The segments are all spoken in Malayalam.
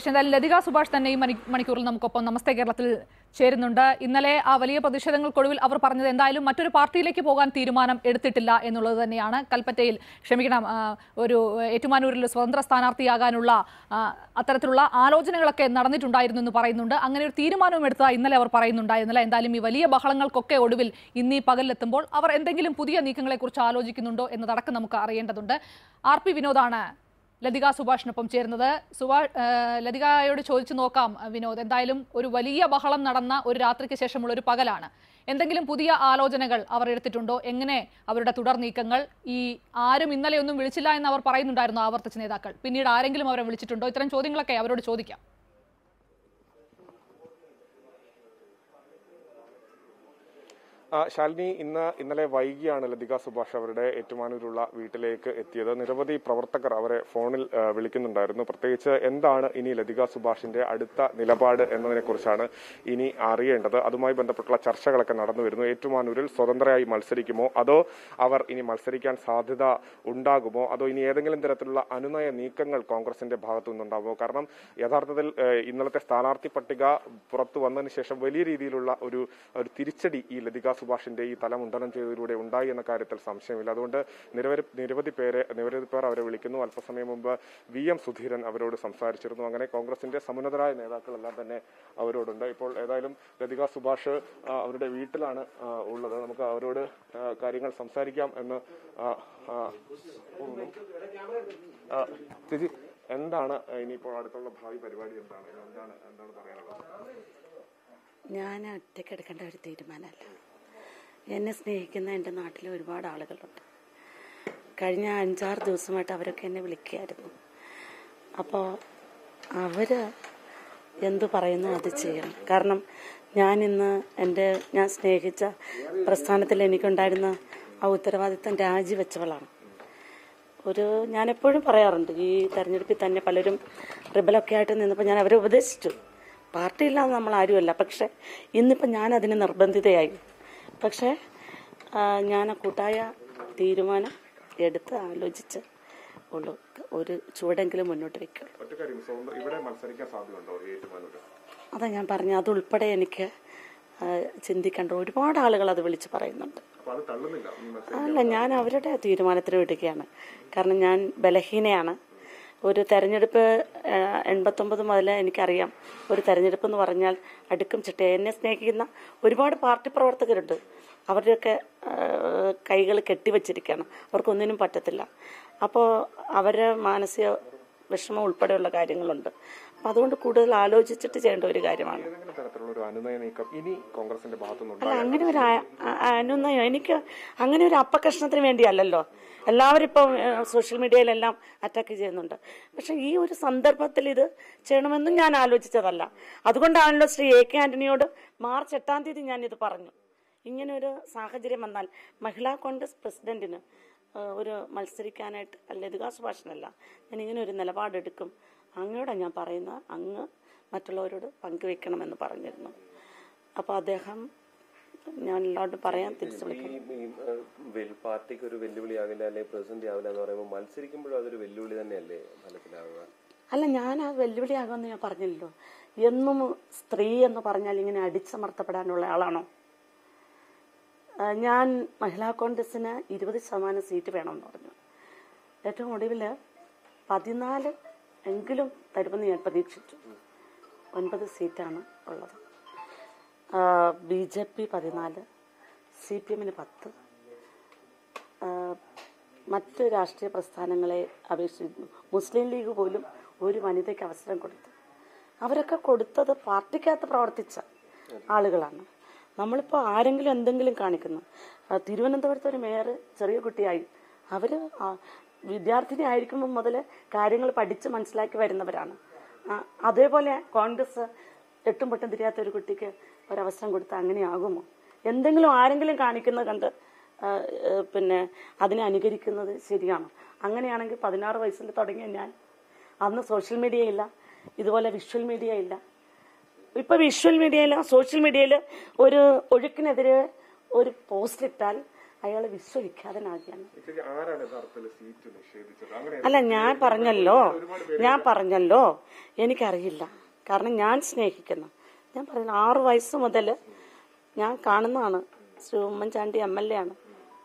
എന്തായാലും ലതിക സുഭാഷ് തന്നെ ഈ മണി മണിക്കൂറിൽ നമുക്കൊപ്പം നമസ്തേ കേരളത്തിൽ ചേരുന്നുണ്ട് ഇന്നലെ ആ വലിയ പ്രതിഷേധങ്ങൾക്കൊടുവിൽ അവർ പറഞ്ഞത് എന്തായാലും മറ്റൊരു പാർട്ടിയിലേക്ക് പോകാൻ തീരുമാനം എടുത്തിട്ടില്ല എന്നുള്ളത് തന്നെയാണ് കൽപ്പറ്റയിൽ ക്ഷമിക്കണം ആ, ഒരു ഏറ്റുമാനൂരിൽ സ്വതന്ത്ര സ്ഥാനാർത്ഥിയാകാനുള്ള ആ, അത്തരത്തിലുള്ള ആലോചനകളൊക്കെ നടന്നിട്ടുണ്ടായിരുന്നു എന്ന് പറയുന്നുണ്ട് അങ്ങനെ ഒരു തീരുമാനവും എടുത്തതായി ഇന്നലെ അവർ പറയുന്നുണ്ടായിരുന്നില്ല എന്തായാലും ഈ വലിയ ബഹളങ്ങൾക്കൊക്കെ ഒടുവിൽ ഇന്ന് ഈ പകലിലെത്തുമ്പോൾ അവർ എന്തെങ്കിലും പുതിയ നീക്കങ്ങളെക്കുറിച്ച് ആലോചിക്കുന്നുണ്ടോ എന്നതടക്കം നമുക്ക് അറിയേണ്ടതുണ്ട് ആർ പി വിനോദാണ് ലതിക സുഭാഷിനൊപ്പം ചേരുന്നത് സുഭാ ആ, ലതികയോട് ചോദിച്ചു നോക്കാം ആ, വിനോദ് എന്തായാലും ഒരു വലിയ ബഹളം നടന്ന ഒരു രാത്രിക്ക് ശേഷമുള്ള ഒരു പകലാണ് എന്തെങ്കിലും പുതിയ ആലോചനകൾ അവർ എടുത്തിട്ടുണ്ടോ എങ്ങനെ അവരുടെ തുടർ നീക്കങ്ങൾ ഈ ആരും ഇന്നലെ ഒന്നും വിളിച്ചില്ല എന്ന് അവർ പറയുന്നുണ്ടായിരുന്നു ആവർത്തിച്ച നേതാക്കൾ പിന്നീട് ആരെങ്കിലും അവരെ വിളിച്ചിട്ടുണ്ടോ ഇത്തരം ചോദ്യങ്ങളൊക്കെ അവരോട് ചോദിക്കാം ആ, ശാലിനി ഇന്ന് ഇന്നലെ വൈകിയാണ് ലതിക സുഭാഷ് അവരുടെ ഏറ്റുമാനൂരുള്ള വീട്ടിലേക്ക് എത്തിയത് നിരവധി പ്രവർത്തകർ അവരെ ഫോണിൽ ആ, വിളിക്കുന്നുണ്ടായിരുന്നു പ്രത്യേകിച്ച് എന്താണ് ഇനി ലതിക സുഭാഷിന്റെ അടുത്ത നിലപാട് എന്നതിനെ കുറിച്ചാണ് ഇനി അറിയേണ്ടത് അതുമായി ബന്ധപ്പെട്ടുള്ള ചർച്ചകളൊക്കെ നടന്നു വരുന്നു ഏറ്റുമാനൂരിൽ സ്വതന്ത്രരായി മത്സരിക്കുമോ അതോ അവർ ഇനി മത്സരിക്കാൻ സാധ്യത ഉണ്ടാകുമോ അതോ ഇനി ഏതെങ്കിലും തരത്തിലുള്ള അനുനയ നീക്കങ്ങൾ കോൺഗ്രസിന്റെ ഭാഗത്തു നിന്നുണ്ടാകുമോ കാരണം യഥാർത്ഥത്തിൽ ഏഹ്, ഇന്നലത്തെ സ്ഥാനാർത്ഥി പട്ടിക പുറത്തു വന്നതിന് ശേഷം വലിയ രീതിയിലുള്ള ഒരു ഒരു തിരിച്ചടി ഈ ലതിക സുഭാഷിന്റെ ഈ തല മുണ്ടനം ചെയ്തതിലൂടെ ഉണ്ടായി എന്ന കാര്യത്തിൽ സംശയമില്ല അതുകൊണ്ട് നിരവധി നിരവധി പേരെ നിരവധി പേർ അവരെ വിളിക്കുന്നു അല്പസമയം മുമ്പ് വി എം സുധീരൻ അവരോട് സംസാരിച്ചിരുന്നു അങ്ങനെ കോൺഗ്രസിന്റെ സമുന്നതരായ നേതാക്കളെല്ലാം തന്നെ അവരോടുണ്ട് ഇപ്പോൾ ഏതായാലും ലതിക സുഭാഷ് ആ, അവരുടെ വീട്ടിലാണ് ആ, ഉള്ളത് നമുക്ക് അവരോട് ആ, കാര്യങ്ങൾ സംസാരിക്കാം എന്ന് ആ, ആ, തോന്നുന്നു ആ, ചേച്ചി എന്താണ് ഇനിയിപ്പോൾ അടുത്തുള്ള ഭാവി പരിപാടി എന്താണ് എന്താണ് എന്താണ് പറയാനുള്ളത് ഞാൻ ഒറ്റയ്ക്ക് എടുക്കേണ്ട ഒരു തീരുമാനമല്ല എന്നെ സ്നേഹിക്കുന്ന എൻ്റെ നാട്ടിൽ ഒരുപാട് ആളുകളുണ്ട് കഴിഞ്ഞ അഞ്ചാറ് ദിവസമായിട്ട് അവരൊക്കെ എന്നെ വിളിക്കുകയായിരുന്നു അപ്പോൾ അവർ എന്തു പറയുന്നു അത് ചെയ്യണം കാരണം ഞാൻ ഇന്ന് എൻ്റെ ഞാൻ സ്നേഹിച്ച പ്രസ്ഥാനത്തിൽ എനിക്കുണ്ടായിരുന്ന ആ ഉത്തരവാദിത്തം രാജിവെച്ചവളാണ് ഒരു ഞാൻ എപ്പോഴും പറയാറുണ്ട് ഈ തെരഞ്ഞെടുപ്പിൽ തന്നെ പലരും റിബലൊക്കെ ആയിട്ട് നിന്നപ്പോൾ ഞാൻ അവരെ ഉപദേശിച്ചു പാർട്ടി ഇല്ലാതെ നമ്മൾ ആരുമല്ല പക്ഷെ ഇന്നിപ്പോൾ ഞാൻ അതിന് നിർബന്ധിതയായി പക്ഷേ ആ, ഞാൻ ആ കൂട്ടായ തീരുമാനം എടുത്ത് ആലോചിച്ച് ഉള്ളൂ ഒരു ചുവടെങ്കിലും മുന്നോട്ട് വയ്ക്കും ഒറ്റ കാര്യം സ്വന്തം ഇവിടെ മത്സരിക്കാൻ സാധ്യതയുണ്ടോ ഈ ഏറ്റുമാനൂര് അതാ ഞാൻ പറഞ്ഞു അതുൾപ്പെടെ എനിക്ക് ആ, ചിന്തിക്കേണ്ട ഒരുപാട് ആളുകൾ അത് വിളിച്ച് പറയുന്നുണ്ട് അപ്പൊ അത് തള്ളുന്നില്ല ഈ മത്സരം അല്ല ഞാൻ അവരുടെ തീരുമാനത്തിന് വിടുകയാണ് കാരണം ഞാൻ ബലഹീനയാണ് ഒരു തെരഞ്ഞെടുപ്പ് ആ, എൺപത്തൊമ്പത് മുതൽ എനിക്കറിയാം ഒരു തെരഞ്ഞെടുപ്പ് എന്ന് പറഞ്ഞാൽ അടുക്കും ചിട്ട എന്നെ സ്നേഹിക്കുന്ന ഒരുപാട് പാർട്ടി പ്രവർത്തകരുണ്ട് അവരുടെയൊക്കെ കൈകൾ കെട്ടിവച്ചിരിക്കുകയാണ് അവർക്കൊന്നിനും പറ്റത്തില്ല അപ്പോൾ അവരുടെ മാനസിക വിഷമം ഉൾപ്പെടെയുള്ള കാര്യങ്ങളുണ്ട് അപ്പം അതുകൊണ്ട് കൂടുതൽ ആലോചിച്ചിട്ട് ചെയ്യേണ്ട ഒരു കാര്യമാണ് ഏതെങ്കിലും തരത്തിലുള്ള ഒരു അനുനയ നീക്കം ഇനി കോൺഗ്രസിന്റെ ഭാഗത്തുനിന്നുണ്ട് അല്ല അങ്ങനെ ഒരു ആ- ആ- അനുനയം എനിക്ക് അങ്ങനെ ഒരു അപ്പകഷ്ണത്തിന് വേണ്ടിയല്ലല്ലോ എല്ലാവരും ഇപ്പം ഏഹ്, സോഷ്യൽ മീഡിയയിലെല്ലാം അറ്റാക്ക് ചെയ്യുന്നുണ്ട് പക്ഷെ ഈ ഒരു സന്ദർഭത്തിൽ ഇത് ചെയ്യണമെന്നും ഞാൻ ആലോചിച്ചതല്ല അതുകൊണ്ടാണല്ലോ ശ്രീ എ കെ ആന്റണിയോട് മാർച്ച് എട്ടാം തീയതി ഞാനിത് പറഞ്ഞു ഇങ്ങനെ ഒരു സാഹചര്യം വന്നാൽ മഹിളാ കോൺഗ്രസ് പ്രസിഡന്റിന് ഏഹ്, ഒരു മത്സരിക്കാനായിട്ട് ലതികാ സുഭാഷനല്ല ഞാൻ ഇങ്ങനെ ഒരു നിലപാടെടുക്കും അങ്ങയോടാണ് ഞാൻ പറയുന്നത് അങ്ങ് മറ്റുള്ളവരോട് പങ്കുവെക്കണമെന്ന് പറഞ്ഞിരുന്നു അപ്പോൾ അദ്ദേഹം ഞാൻ എല്ലാവരോടും പറയാൻ തിരിച്ചു വിളിക്കും ഈ ഈ, ഏഹ്, വെൽ- പാർട്ടിക്ക് ഒരു വെല്ലുവിളിയാകില്ല അല്ലെങ്കിൽ പ്രതിസന്ധി ആവില്ല എന്ന് പറയുമ്പോൾ മത്സരിക്കുമ്പോഴും അതൊരു വെല്ലുവിളി തന്നെയല്ലേ ഫലത്തിലാവുക അല്ല ഞാൻ ആ വെല്ലുവിളിയാകുമെന്ന് ഞാൻ പറഞ്ഞില്ലല്ലോ എന്നും സ്ത്രീ എന്ന് പറഞ്ഞാൽ ഇങ്ങനെ അടിച്ചമർത്തപ്പെടാനുള്ള ആളാണോ ആ, ഞാൻ മഹിളാ കോൺഗ്രസിന് ഇരുപത് ശതമാനം സീറ്റ് വേണമെന്ന് പറഞ്ഞു ഏറ്റവും ഒടുവിൽ പതിനാല് എങ്കിലും തരുമെന്ന് ഞാൻ പ്രതീക്ഷിച്ചു ഒൻപത് സീറ്റാണ് ഉള്ളത് ബി ജെ പി പതിനാല് സി പി എമ്മിന് പത്ത് ആ, മറ്റ് രാഷ്ട്രീയ പ്രസ്ഥാനങ്ങളെ അപേക്ഷിച്ച് മുസ്ലിം ലീഗ് പോലും ഒരു വനിതയ്ക്ക് അവസരം കൊടുത്തു അവരൊക്കെ കൊടുത്തത് പാർട്ടിക്കകത്ത് പ്രവർത്തിച്ച ആളുകളാണ് നമ്മളിപ്പോൾ ആരെങ്കിലും എന്തെങ്കിലും കാണിക്കുന്നു ആ, തിരുവനന്തപുരത്ത് ഒരു മേയർ ചെറിയ കുട്ടിയായി അവർ വിദ്യാർത്ഥിനി ആയിരിക്കുമ്പോൾ മുതൽ കാര്യങ്ങൾ പഠിച്ച് മനസ്സിലാക്കി വരുന്നവരാണ് ആ, അതേപോലെ കോൺഗ്രസ് എട്ടും പൊട്ടും തിരിയാത്ത ഒരു കുട്ടിക്ക് ഒരവസരം കൊടുത്താൽ അങ്ങനെയാകുമോ എന്തെങ്കിലും ആരെങ്കിലും കാണിക്കുന്നത് കണ്ട് ആ, ഏ, പിന്നെ അതിനെ അനുകരിക്കുന്നത് ശരിയാണോ അങ്ങനെയാണെങ്കിൽ പതിനാറ് വയസ്സിൽ തുടങ്ങിയ ഞാൻ അന്ന് സോഷ്യൽ മീഡിയ ഇല്ല ഇതുപോലെ വിഷ്വൽ മീഡിയ ഇല്ല ഇപ്പൊ വിഷ്വൽ മീഡിയയിൽ സോഷ്യൽ മീഡിയയിൽ ഒരു ഒഴുക്കിനെതിരെ ഒരു പോസ്റ്റ് ഇട്ടാൽ അയാൾ വിശ്വവിഖ്യാതനാകുകയാണ് ചേച്ചി ആരാണ് യഥാർത്ഥത്തിൽ സീറ്റ് നിഷേധിച്ചത് അങ്ങനെ അല്ല ഞാൻ പറഞ്ഞല്ലോ ഞാൻ പറഞ്ഞല്ലോ എനിക്കറിയില്ല കാരണം ഞാൻ സ്നേഹിക്കുന്ന ഞാൻ പറഞ്ഞ ആറു വയസ്സ് മുതൽ ഞാൻ കാണുന്നതാണ് Shri Oommen Chandy M L A ആണ്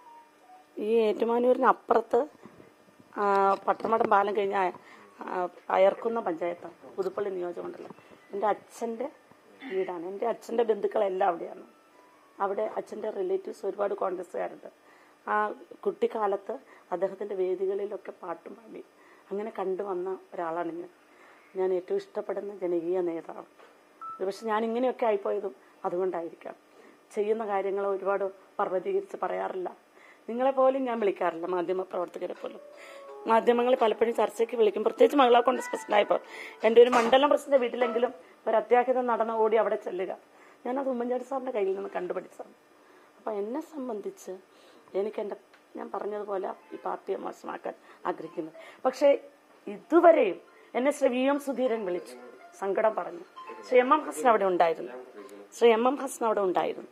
ഈ ഏറ്റുമാനൂരിന് അപ്പുറത്ത് ആ, പട്ടമടം പാലം കഴിഞ്ഞ ആ, അയർക്കുന്ന പഞ്ചായത്താണ് പുതുപ്പള്ളി നിയോജകമണ്ഡലം എൻ്റെ അച്ഛൻ്റെ വീടാണ് എൻ്റെ അച്ഛൻ്റെ ബന്ധുക്കളെല്ലാം അവിടെയാണ് അവിടെ അച്ഛൻ്റെ റിലേറ്റീവ്സ് ഒരുപാട് കോൺഗ്രസ്സുകാരുണ്ട് ആ കുട്ടിക്കാലത്ത് അദ്ദേഹത്തിൻ്റെ വേദികളിലൊക്കെ പാട്ടും പാടി അങ്ങനെ കണ്ടു വന്ന ഒരാളാണ് ഞാൻ ഞാൻ ഏറ്റവും ഇഷ്ടപ്പെടുന്ന ജനകീയ നേതാവ് ഒരുപക്ഷെ ഞാൻ ഇങ്ങനെയൊക്കെ ആയിപ്പോയതും അതുകൊണ്ടായിരിക്കാം ചെയ്യുന്ന കാര്യങ്ങൾ ഒരുപാട് പർവ്വതീകരിച്ച് പറയാറില്ല നിങ്ങളെ പോലും ഞാൻ വിളിക്കാറില്ല മാധ്യമ പ്രവർത്തകരെ പോലും മാധ്യമങ്ങൾ പലപ്പോഴും ചർച്ചയ്ക്ക് വിളിക്കും പ്രത്യേകിച്ച് മഹിളാ കോൺഗ്രസ് പ്രസിഡന്റായപ്പോൾ എൻ്റെ ഒരു മണ്ഡലം പ്രസിഡന്റ് വീട്ടിലെങ്കിലും ഒരു അത്യാഹിതം നടന്ന ഓടി അവിടെ ചെല്ലുക ഞാനത് ഉമ്മൻചാണ്ടി സാറിന്റെ കയ്യിൽ നിന്ന് കണ്ടുപിടിച്ചതാണ് അപ്പം എന്നെ സംബന്ധിച്ച് എനിക്ക് എൻ്റെ ഞാൻ പറഞ്ഞതുപോലെ ഈ പാർട്ടിയെ മോശമാക്കാൻ ആഗ്രഹിക്കുന്നു പക്ഷേ ഇതുവരെയും എന്നെ ശ്രീ വി എം സുധീരൻ വിളിച്ചു സങ്കടം പറഞ്ഞു ശ്രീ എം എം ഹസൻ അവിടെ ഉണ്ടായിരുന്നു ശ്രീ എം എം ഹസൻ അവിടെ ഉണ്ടായിരുന്നു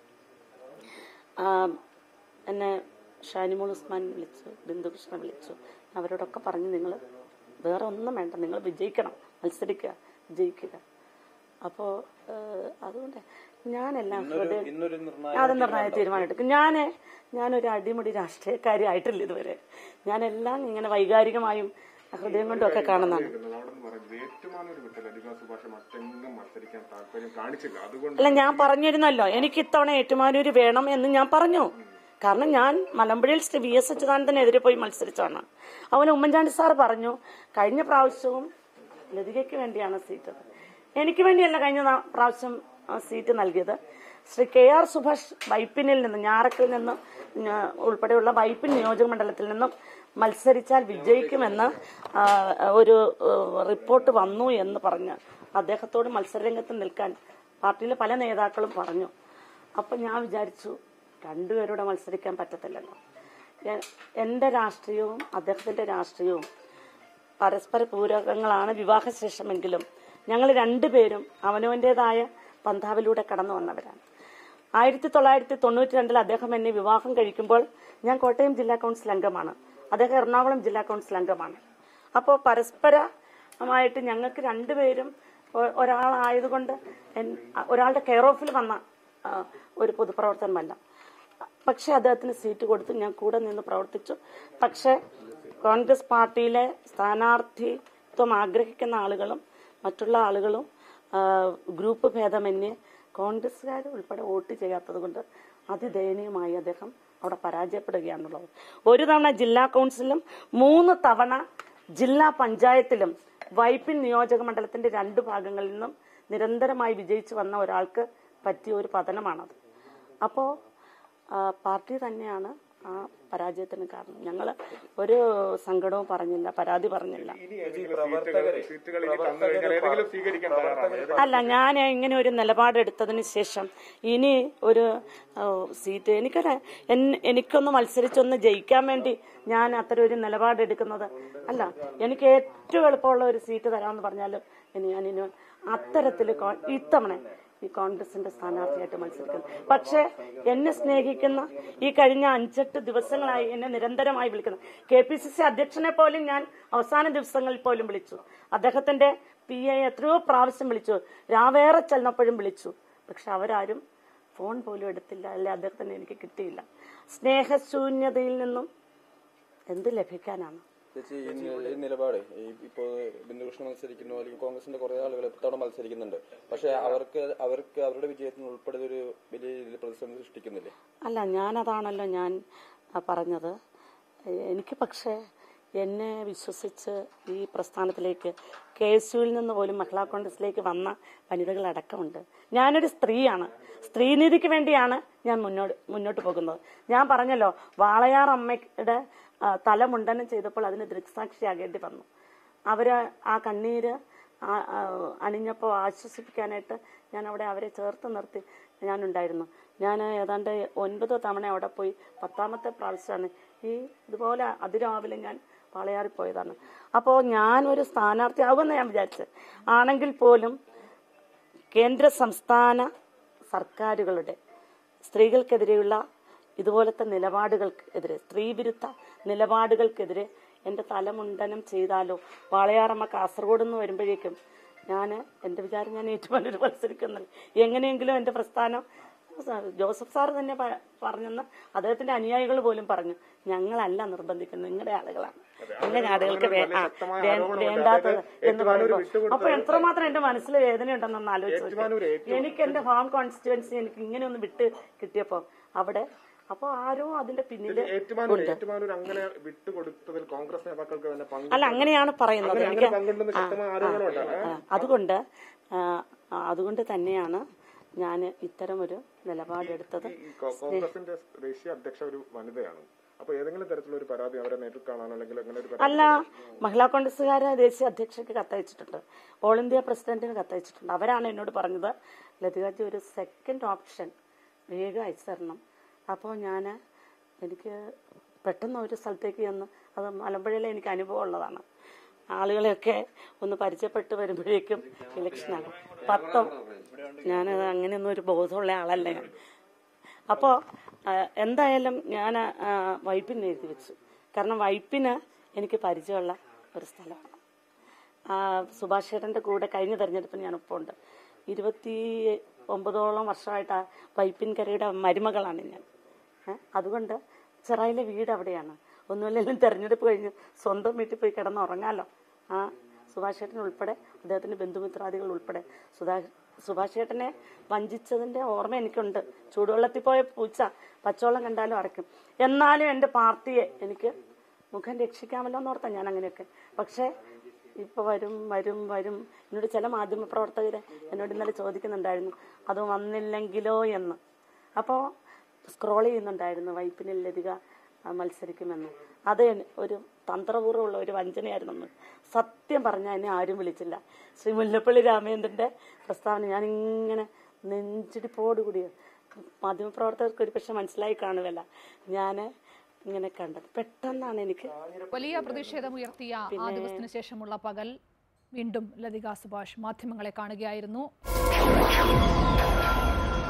ആ, എന്നെ ഷാനിമോൾ ഉസ്മാൻ വിളിച്ചു ബിന്ദുകൃഷ്ണ വിളിച്ചു അവരോടൊക്കെ പറഞ്ഞു നിങ്ങൾ വേറെ ഒന്നും വേണ്ട നിങ്ങൾ വിജയിക്കണം മത്സരിക്കുക വിജയിക്കുക അപ്പോൾ അതുകൊണ്ട് ഞാനെല്ലാം ഹൃദയം ഇന്നൊരു നിർണായക അത് നിർണായക തീരുമാനം എടുക്കും ഞാൻ ഞാനൊരു അടിമുടി രാഷ്ട്രീയക്കാരി ആയിട്ടില്ല ഇതുവരെ ഞാനെല്ലാം ഇങ്ങനെ വൈകാരികമായും ഹൃദയം കൊണ്ടും ഒക്കെ കാണുന്നതാണ് അവിടെ പറയുന്നത് ഏറ്റുമാനൂർ വിട്ട് ലതിക സുഭാഷ് മറ്റെങ്ങും മത്സരിക്കാൻ താല്പര്യം കാണിച്ചില്ല അതുകൊണ്ട് അല്ല ഞാൻ പറഞ്ഞിരുന്നല്ലോ എനിക്ക് ഇത്തവണ ഏറ്റുമാനൂര് വേണം എന്ന് ഞാൻ പറഞ്ഞു കാരണം ഞാൻ മലമ്പുഴയിൽ ശ്രീ വി എസ് അച്യുതാനന്ദനെതിരെ പോയി മത്സരിച്ചാണ് അവന് ഉമ്മൻചാണ്ടി സാർ പറഞ്ഞു കഴിഞ്ഞ പ്രാവശ്യവും ലതികയ്ക്ക് വേണ്ടിയാണ് സീറ്റ് എനിക്ക് വേണ്ടിയല്ല കഴിഞ്ഞ നാ- പ്രാവശ്യം ആ, സീറ്റ് നൽകിയത് ശ്രീ കെ ആർ സുഭാഷ് വൈപ്പിനിൽ നിന്ന് ഞാറക്കിൽ നിന്ന് ഞ- ഉൾപ്പെടെയുള്ള വൈപ്പിൻ നിയോജക മണ്ഡലത്തിൽ നിന്നും മത്സരിച്ചാൽ വിജയിക്കുമെന്ന് ആ, ഒരു ഏഹ്, റിപ്പോർട്ട് വന്നു എന്ന് പറഞ്ഞ് അദ്ദേഹത്തോട് മത്സരരംഗത്ത് നിൽക്കാൻ പാർട്ടിയിലെ പല നേതാക്കളും പറഞ്ഞു അപ്പൊ ഞാൻ വിചാരിച്ചു രണ്ടുപേരോട് മത്സരിക്കാൻ പറ്റത്തില്ലല്ലോ എ- എന്റെ രാഷ്ട്രീയവും അദ്ദേഹത്തിന്റെ രാഷ്ട്രീയവും പരസ്പര പൂരകങ്ങളാണ് വിവാഹശേഷമെങ്കിലും ഞങ്ങൾ രണ്ടുപേരും അവനവന്റേതായ പന്ഥാവിലൂടെ കടന്നു വന്നവരാണ് ആയിരത്തി തൊള്ളായിരത്തി തൊണ്ണൂറ്റി രണ്ടിൽ അദ്ദേഹം എന്നെ വിവാഹം കഴിക്കുമ്പോൾ ഞാൻ കോട്ടയം ജില്ലാ കൗൺസിൽ അംഗമാണ് അദ്ദേഹം എറണാകുളം ജില്ലാ കൗൺസിൽ അംഗമാണ് അപ്പോൾ പരസ്പരമായിട്ട് ഞങ്ങൾക്ക് രണ്ടുപേരും ഒ- ഒരാളായതുകൊണ്ട് എൻ- ഒരാളുടെ കെയർ ഓഫിൽ വന്ന ആ, ഒരു പൊതുപ്രവർത്തനമല്ല പക്ഷെ അദ്ദേഹത്തിന് സീറ്റ് കൊടുത്ത് ഞാൻ കൂടെ നിന്ന് പ്രവർത്തിച്ചു പക്ഷെ കോൺഗ്രസ് പാർട്ടിയിലെ സ്ഥാനാർത്ഥിത്വം ആഗ്രഹിക്കുന്ന ആളുകളും മറ്റുള്ള ആളുകളും ആ, ഗ്രൂപ്പ് ഭേദമന്യേ കോൺഗ്രസ്സുകാർ ഉൾപ്പെടെ വോട്ട് ചെയ്യാത്തത് കൊണ്ട് അതിദയനീയമായി അദ്ദേഹം അവിടെ പരാജയപ്പെടുകയാണുള്ളത് ഒരു തവണ ജില്ലാ കൗൺസിലും മൂന്ന് തവണ ജില്ലാ പഞ്ചായത്തിലും വൈപ്പിൻ നിയോജക മണ്ഡലത്തിന്റെ രണ്ട് ഭാഗങ്ങളിൽ നിന്നും നിരന്തരമായി വിജയിച്ചു വന്ന ഒരാൾക്ക് പറ്റിയ ഒരു പതനമാണത് അപ്പോ ആ, പാർട്ടി തന്നെയാണ് ആ പരാജയത്തിന് കാരണം ഞങ്ങൾ ഒരു സങ്കടവും പറഞ്ഞില്ല പരാതി പറഞ്ഞില്ല ഇനി ഏതെങ്കിലും സീറ്റുകൾ സീറ്റുകൾ ഇനി തന്നു കഴിഞ്ഞാൽ ഏതെങ്കിലും സ്വീകരിക്കാൻ തയ്യാറാണ് അല്ല ഞാൻ ഇങ്ങനെ ഒരു നിലപാടെടുത്തതിന് ശേഷം ഇനി ഒരു ആ, സീറ്റ് എനിക്കൊരു എൻ- എനിക്കൊന്ന് മത്സരിച്ചൊന്ന് ജയിക്കാൻ വേണ്ടി ഞാൻ അത്തരം ഒരു നിലപാടെടുക്കുന്നത് അല്ല എനിക്ക് ഏറ്റവും എളുപ്പമുള്ള ഒരു സീറ്റ് തരാമെന്ന് പറഞ്ഞാലും ഇനി ഞാൻ ഇനി അത്തരത്തിൽ കോ- ഇത്തവണ ഈ കോൺഗ്രസിന്റെ സ്ഥാനാർത്ഥിയായിട്ട് മത്സരിക്കുന്നു പക്ഷേ എന്നെ സ്നേഹിക്കുന്ന ഈ കഴിഞ്ഞ അഞ്ചെട്ട് ദിവസങ്ങളായി എന്നെ നിരന്തരമായി വിളിക്കുന്നു കെ പി സി സി അധ്യക്ഷനെ പോലും ഞാൻ അവസാന ദിവസങ്ങളിൽ പോലും വിളിച്ചു അദ്ദേഹത്തിന്റെ പി എ എത്രയോ പ്രാവശ്യം വിളിച്ചു രാവേറെ ചെന്നപ്പോഴും വിളിച്ചു പക്ഷെ അവരാരും ഫോൺ പോലും എടുത്തില്ല അല്ലെ അദ്ദേഹത്തിന് എനിക്ക് കിട്ടിയില്ല സ്നേഹശൂന്യതയിൽ നിന്നും എന്ത് ലഭിക്കാനാണ് ചേച്ചി ഈ നി- ഈ നിലപാട് ഈ ഇപ്പോ ബിന്ദുകൃഷ്ണൻ മത്സരിക്കുന്നു അല്ലെങ്കിൽ കോൺഗ്രസിന്റെ കുറെ ആളുകൾ ഇത്തവണ മത്സരിക്കുന്നുണ്ട് പക്ഷെ അവർക്ക് അവർക്ക് അവരുടെ വിജയത്തിന് ഉൾപ്പെടെ ഒരു വലിയ രീതിയിൽ പ്രതിസന്ധി സൃഷ്ടിക്കുന്നില്ലേ അല്ല ഞാനതാണല്ലോ ഞാൻ ആ, പറഞ്ഞത് എ- എനിക്ക് പക്ഷേ എന്നെ വിശ്വസിച്ച് ഈ പ്രസ്ഥാനത്തിലേക്ക് കെ എസ് യുവിൽ നിന്ന് പോലും മഹിളാ കോൺഗ്രസിലേക്ക് വന്ന വനിതകളടക്കമുണ്ട് ഞാനൊരു സ്ത്രീയാണ് സ്ത്രീനീതിക്ക് വേണ്ടിയാണ് ഞാൻ മുന്നോട്ട് മുന്നോട്ട് പോകുന്നത് ഞാൻ പറഞ്ഞല്ലോ വാളയാർ അമ്മയുടെ ആ, തല മുണ്ടനം ചെയ്തപ്പോൾ അതിന് ദൃക്സാക്ഷിയാകേണ്ടി വന്നു അവര് ആ കണ്ണീര് ആ- ആ അണിഞ്ഞപ്പോൾ ആശ്വസിപ്പിക്കാനായിട്ട് ഞാൻ അവിടെ അവരെ ചേർത്ത് നിർത്തി ഞാനുണ്ടായിരുന്നു ഞാൻ ഏതാണ്ട് ഒൻപത് തവണ അവിടെ പോയി പത്താമത്തെ പ്രാവശ്യമാണ് ഈ ഇതുപോലെ അതിരാവിലെ ഞാൻ പാളയാറി പോയതാണ് അപ്പോൾ ഞാനൊരു സ്ഥാനാർത്ഥിയാകുമെന്ന് ഞാൻ വിചാരിച്ചത് ആണെങ്കിൽ പോലും കേന്ദ്ര സംസ്ഥാന സർക്കാരുകളുടെ സ്ത്രീകൾക്കെതിരെയുള്ള ഇതുപോലത്തെ നിലപാടുകൾക്കെതിരെ സ്ത്രീവിരുദ്ധ നിലപാടുകൾക്കെതിരെ എൻ്റെ തലമുണ്ടനം ചെയ്താലോ വാളയാറമ്മ കാസർഗോഡ് നിന്ന് വരുമ്പോഴേക്കും ഞാൻ എൻ്റെ വിചാരം ഞാൻ ഏറ്റുമാനൂർ മത്സരിക്കുന്നില്ല എങ്ങനെയെങ്കിലും എൻ്റെ പ്രസ്ഥാനം ജോസഫ് സാർ തന്നെ പ- പറഞ്ഞെന്ന് അദ്ദേഹത്തിന്റെ അനുയായികൾ പോലും പറഞ്ഞു ഞങ്ങളല്ല നിർബന്ധിക്കുന്നത് നിങ്ങളുടെ ആളുകളാണ് നിങ്ങളുടെ ആളുകൾക്ക് വേ- ആ, വേ- വേണ്ടാത്തത് എന്ന് പറയുമ്പോൾ അപ്പൊ എത്രമാത്രം എന്റെ മനസ്സിൽ വേദനയുണ്ടെന്നൊന്ന് ആലോചിച്ചു എനിക്ക് എന്റെ ഹോം കോൺസ്റ്റിറ്റ്യുവൻസി എനിക്ക് ഇങ്ങനെ ഒന്ന് വിട്ട് കിട്ടിയപ്പോ അവിടെ അപ്പൊ ആരോ അതിന്റെ പിന്നില് ഏറ്റുമാനൂർ ഏറ്റുമാനൂർ അങ്ങനെ വിട്ടുകൊടുത്തതിൽ കോൺഗ്രസ് നേതാക്കൾക്ക് തന്നെ പങ്ക് അല്ല അങ്ങനെയാണ് പറയുന്നത് അങ്ങനെ എനിക്ക് പങ്കുണ്ടെന്ന് ശക്തമായ ആരോപണമുണ്ട് ആ, അതുകൊണ്ട് ആ, ആ, അതുകൊണ്ട് തന്നെയാണ് ഞാൻ ഇത്തരം ഒരു നിലപാടെടുത്തത് ഈ കോ- കോൺഗ്രസിന്റെ ദേശീയ അധ്യക്ഷ ഒരു വനിതയാണ് അപ്പൊ ഏതെങ്കിലും തരത്തിലുള്ള ഒരു പരാതി അവരെ നേരിൽ കാണാനോ അല്ലെങ്കിൽ അങ്ങനെ ഒരു പരാതി അല്ല മഹിളാ കോൺഗ്രസ്സുകാര് ദേശീയ അധ്യക്ഷയ്ക്ക് കത്തയച്ചിട്ടുണ്ട് ഓൾ ഇന്ത്യ പ്രസിഡന്റിന് കത്തയച്ചിട്ടുണ്ട് അവരാണ് എന്നോട് പറഞ്ഞത് ലതികാജി ഒരു സെക്കൻഡ് ഓപ്ഷൻ വേഗം അയച്ചു തരണം അപ്പോൾ ഞാൻ എനിക്ക് പെട്ടെന്ന് ഒരു സ്ഥലത്തേക്ക് ചെന്ന് അത് മലമ്പുഴയിലെ എനിക്ക് അനുഭവം ഉള്ളതാണ് ആളുകളെയൊക്കെ ഒന്ന് പരിചയപ്പെട്ട് വരുമ്പോഴേക്കും ഇലക്ഷനാണ് പത്തോ ഞാനത് അങ്ങനെയൊന്നും ഒരു ബോധമുള്ള ആളല്ല ഞാൻ അപ്പോൾ എന്തായാലും ഞാൻ വൈപ്പിന് എഴുതി വെച്ചു കാരണം വൈപ്പിന് എനിക്ക് പരിചയമുള്ള ഒരു സ്ഥലമാണ് ആ, സുഭാഷ് ചേട്ടൻ്റെ കൂടെ കഴിഞ്ഞ തെരഞ്ഞെടുപ്പിന് ഞാൻ ഒപ്പം ഉണ്ട് ഇരുപത്തി ഒമ്പതോളം വർഷമായിട്ട് ആ വൈപ്പിൻകരയുടെ മരുമകളാണ് ഞാൻ ഏ, അതുകൊണ്ട് ചെറായിലെ വീട് അവിടെയാണ് ഒന്നുമില്ലെങ്കിലും തെരഞ്ഞെടുപ്പ് കഴിഞ്ഞ് സ്വന്തം വീട്ടിൽ പോയി കിടന്ന് ഉറങ്ങാലോ ആ സുഭാഷ് ചേട്ടൻ ഉൾപ്പെടെ അദ്ദേഹത്തിന്റെ ബന്ധുമിത്രാദികൾ ഉൾപ്പെടെ സുധാ സുഭാഷ് ചേട്ടനെ വഞ്ചിച്ചതിന്റെ ഓർമ്മ എനിക്കുണ്ട് ചൂടുവെള്ളത്തിൽ പോയ പൂച്ച പച്ചവെള്ളം കണ്ടാലും അടയ്ക്കും എന്നാലും എൻ്റെ പാർട്ടിയെ എനിക്ക് മുഖം രക്ഷിക്കാമല്ലോ എന്ന് ഓർത്താ ഞാൻ അങ്ങനെയൊക്കെ പക്ഷേ ഇപ്പൊ വരും വരും വരും എന്നോട് ചില മാധ്യമ പ്രവർത്തകര് എന്നോട് ഇന്നലെ ചോദിക്കുന്നുണ്ടായിരുന്നു അത് വന്നില്ലെങ്കിലോ എന്ന് അപ്പോൾ സ്ക്രോൾ ചെയ്യുന്നുണ്ടായിരുന്നു വൈപ്പിനിൽ ലതിക ആ, മത്സരിക്കുമെന്ന് അത് എൻ- ഒരു തന്ത്രപൂർവ്വമുള്ള ഒരു വഞ്ചനയായിരുന്നു സത്യം പറഞ്ഞാൽ എന്നെ ആരും വിളിച്ചില്ല ശ്രീ മുല്ലപ്പള്ളി രാമചന്ദ്രന്റെ പ്രസ്താവന ഞാനിങ്ങനെ നെഞ്ചിടിപ്പോടുകൂടി മാധ്യമപ്രവർത്തകർക്ക് ഒരു പക്ഷെ മനസ്സിലായി കാണുമല്ല ഞാൻ ഇങ്ങനെ കണ്ടത് പെട്ടെന്നാണ് എനിക്ക് വലിയ പ്രതിഷേധമുയർത്തിയ ആ ദിവസത്തിന് ശേഷമുള്ള പകൽ വീണ്ടും ലതിക സുഭാഷ് മാധ്യമങ്ങളെ കാണുകയായിരുന്നു